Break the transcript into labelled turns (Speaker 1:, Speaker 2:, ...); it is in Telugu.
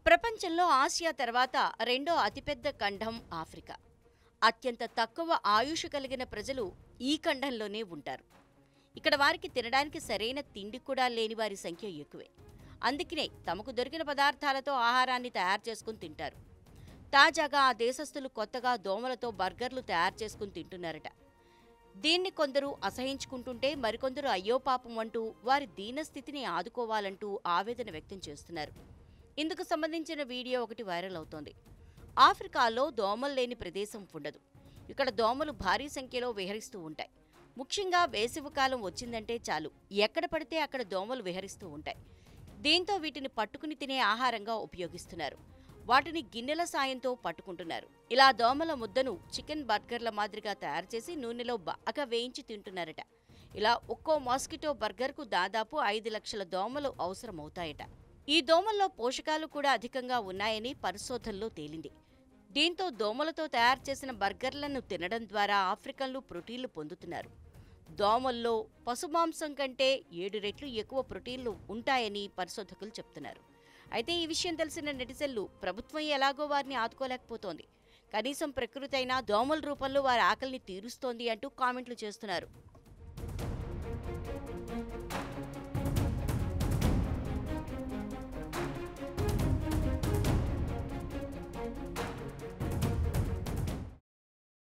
Speaker 1: ప్రపంచంలో ఆసియా తర్వాత రెండో అతిపెద్ద ఖండం ఆఫ్రికా అత్యంత తక్కువ ఆయుష్ కలిగిన ప్రజలు ఈ ఖండంలోనే ఉంటారు ఇక్కడ వారికి తినడానికి సరైన తిండి కూడా లేని వారి సంఖ్య ఎక్కువే అందుకనే తమకు దొరికిన పదార్థాలతో ఆహారాన్ని తయారు చేసుకుని తింటారు తాజాగా ఆ దేశస్థులు కొత్తగా దోమలతో బర్గర్లు తయారు చేసుకుని తింటున్నారట దీన్ని కొందరు అసహించుకుంటుంటే మరికొందరు అయ్యో పాపం అంటూ వారి దీనస్థితిని ఆదుకోవాలంటూ ఆవేదన వ్యక్తం చేస్తున్నారు ఇందుకు సంబంధించిన వీడియో ఒకటి వైరల్ అవుతోంది ఆఫ్రికాలో దోమలు లేని ప్రదేశం ఉండదు ఇక్కడ దోమలు భారీ సంఖ్యలో విహరిస్తూ ఉంటాయి ముఖ్యంగా వేసవికాలం వచ్చిందంటే చాలు ఎక్కడ పడితే అక్కడ దోమలు విహరిస్తూ ఉంటాయి దీంతో వీటిని పట్టుకుని తినే ఆహారంగా ఉపయోగిస్తున్నారు వాటిని గిన్నెల సాయంతో పట్టుకుంటున్నారు ఇలా దోమల ముద్దను చికెన్ బర్గర్ల మాదిరిగా తయారు చేసి నూనెలో బాగా వేయించి తింటున్నారట ఇలా ఒక్కో మాస్కిటో బర్గర్కు దాదాపు ఐదు లక్షల దోమలు అవసరమవుతాయట ఈ దోమల్లో పోషకాలు కూడా అధికంగా ఉన్నాయని పరిశోధనలో తేలింది దీంతో దోమలతో తయారు చేసిన బర్గర్లను తినడం ద్వారా ఆఫ్రికన్లు ప్రోటీన్లు పొందుతున్నారు దోమల్లో పశుమాంసం కంటే ఏడు రెట్లు ఎక్కువ ప్రోటీన్లు ఉంటాయని పరిశోధకులు చెప్తున్నారు అయితే ఈ విషయం తెలిసిన నెటిజన్లు ప్రభుత్వం ఎలాగో వారిని ఆదుకోలేకపోతోంది కనీసం ప్రకృతి అయినా దోమల రూపంలో వారి ఆకలిని తీరుస్తోంది అంటూ కామెంట్లు చేస్తున్నారు